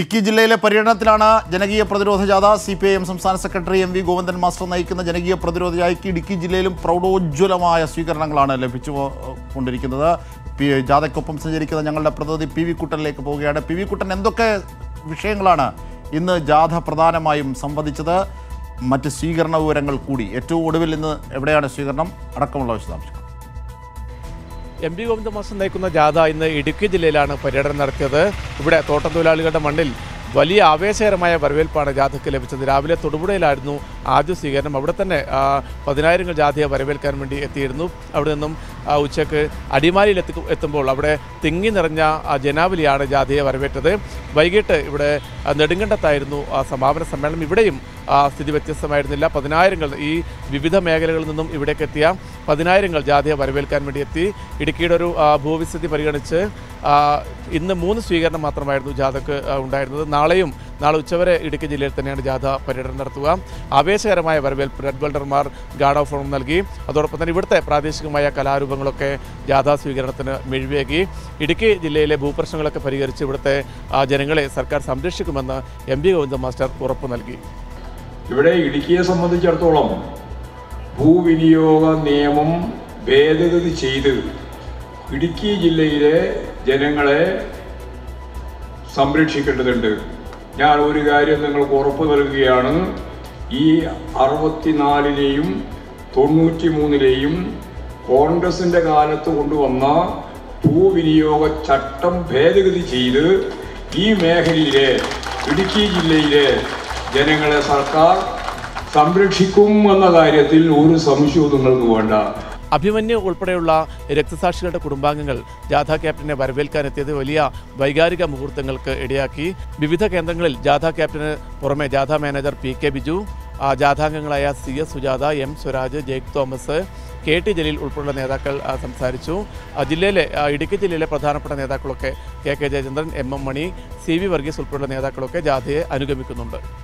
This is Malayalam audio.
ഇടുക്കി ജില്ലയിലെ പര്യടനത്തിലാണ് ജനകീയ പ്രതിരോധ ജാഥ സി പി ഐ എം സംസ്ഥാന secretary M V Govindan master നയിക്കുന്ന ജനകീയ പ്രതിരോധ ജാഥയ്ക്ക് ഇടുക്കി ജില്ലയിലും പ്രൗഢോജ്വലമായ സ്വീകരണങ്ങളാണ് ലഭിച്ചു കൊണ്ടിരിക്കുന്നത് പി ജാഥയ്ക്കൊപ്പം സഞ്ചരിക്കുന്ന ഞങ്ങളുടെ പ്രതിനിധി പി വി കുട്ടനിലേക്ക് പോവുകയാണ് പി വി കുട്ടൻ എന്തൊക്കെ വിഷയങ്ങളാണ് ഇന്ന് ജാഥ പ്രധാനമായും സംവദിച്ചത് മറ്റ് സ്വീകരണ വിവരങ്ങൾ കൂടി ഏറ്റവും ഒടുവിൽ ഇന്ന് എവിടെയാണ് സ്വീകരണം അടക്കമുള്ള വിശദാംശങ്ങൾ എം പി ഗോവിന്ദ മാസ്റ്റർ നയിക്കുന്ന ജാഥ ഇന്ന് ഇടുക്കി ജില്ലയിലാണ് പര്യടനം നടത്തിയത് ഇവിടെ തോട്ടം തൊഴിലാളികളുടെ മണ്ണിൽ വലിയ ആവേശകരമായ വരവേൽപ്പാണ് ജാഥയ്ക്ക് ലഭിച്ചത് രാവിലെ തൊടുപുഴയിലായിരുന്നു ആദ്യ സ്വീകരണം അവിടെ തന്നെ ആ, പതിനായിരങ്ങൾ ജാഥയെ വരവേൽക്കാൻ വേണ്ടി എത്തിയിരുന്നു അവിടെ നിന്നും ആ, ഉച്ചയ്ക്ക് അടിമാലിയിൽ എത്തി എത്തുമ്പോൾ അവിടെ തിങ്ങി നിറഞ്ഞ ആ, ജനാവലിയാണ് ജാഥയെ വരവേറ്റത് വൈകിട്ട് ഇവിടെ ആ, നെടുങ്കണ്ടത്തായിരുന്നു ആ സമാപന സമ്മേളനം ഇവിടെയും ആ, സ്ഥിതി വ്യത്യസ്തമായിരുന്നില്ല പതിനായിരങ്ങൾ ഈ വിവിധ മേഖലകളിൽ നിന്നും ഇവിടേക്ക് എത്തിയ പതിനായിരങ്ങൾ ജാഥയെ വരവേൽക്കാൻ വേണ്ടി എത്തി ഇടുക്കിയുടെ ഒരു ആ, ഭൂവിസ്ഥിതി പരിഗണിച്ച് ആ, ഇന്ന് മൂന്ന് സ്വീകരണം മാത്രമായിരുന്നു ജാഥക്ക് ആ, ഉണ്ടായിരുന്നത് നാളെയും നാളെ ഉച്ചവരെ ഇടുക്കി ജില്ലയിൽ തന്നെയാണ് ജാഥ പര്യടനം നടത്തുക ആവേശകരമായ വരവേൽപ്പ് റെഡ് വെൽഡർമാർ ഗാർഡ് ഓഫ് ഓണം നൽകി അതോടൊപ്പം തന്നെ ഇവിടുത്തെ പ്രാദേശികമായ കലാരൂപങ്ങളൊക്കെ ജാഥാ സ്വീകരണത്തിന് മിഴിവേകി ഇടുക്കി ജില്ലയിലെ ഭൂപ്രശ്നങ്ങളൊക്കെ പരിഹരിച്ച് ഇവിടുത്തെ ആ, ജനങ്ങളെ സർക്കാർ സംരക്ഷിക്കുമെന്ന് എം പി ഗോവിന്ദ മാസ്റ്റർ ഉറപ്പു നൽകി ഇവിടെ ഇടുക്കിയെ സംബന്ധിച്ചിടത്തോളം ഭൂവിനിയോഗ നിയമം ഭേദഗതി ചെയ്ത് ഇടുക്കി ജില്ലയിലെ ജനങ്ങളെ സംരക്ഷിക്കേണ്ടതുണ്ട് ഞാൻ ഒരു കാര്യം നിങ്ങൾക്ക് ഉറപ്പ് നൽകുകയാണ് ഈ അറുപത്തിനാലിലെയും തൊണ്ണൂറ്റി മൂന്നിലെയും കോൺഗ്രസിന്റെ കാലത്ത് കൊണ്ടുവന്ന ഭൂവിനിയോഗ ചട്ടം ഭേദഗതി ചെയ്ത് ഈ മേഖലയിലെ ഇടുക്കി ജില്ലയിലെ ജനങ്ങളെ സർക്കാർ സംരക്ഷിക്കും എന്ന കാര്യത്തിൽ ഒരു സംശയവും നിങ്ങൾക്ക് വേണ്ട അഭിമന്യു ഉൾപ്പെടെയുള്ള രക്തസാക്ഷികളുടെ കുടുംബാംഗങ്ങൾ ജാഥാ ക്യാപ്റ്റനെ വരവേൽക്കാനെത്തിയത് വലിയ വൈകാരിക മുഹൂർത്തങ്ങൾക്ക് ഇടയാക്കി വിവിധ കേന്ദ്രങ്ങളിൽ ജാഥാ ക്യാപ്റ്റന് പുറമെ ജാഥാ മാനേജർ പി കെ ബിജു ആ, ജാഥാംഗങ്ങളായ C S Sujatha M Swaraj Jake Thomas K T Jaleel ഉൾപ്പെടെയുള്ള നേതാക്കൾ ആ, സംസാരിച്ചു ആ, ജില്ലയിലെ ആ, ഇടുക്കി ജില്ലയിലെ പ്രധാനപ്പെട്ട നേതാക്കളൊക്കെ K K Jayachandran M M Mani C V Varghese ഉൾപ്പെടെയുള്ള നേതാക്കളൊക്കെ ജാഥയെ അനുഗമിക്കുന്നുണ്ട്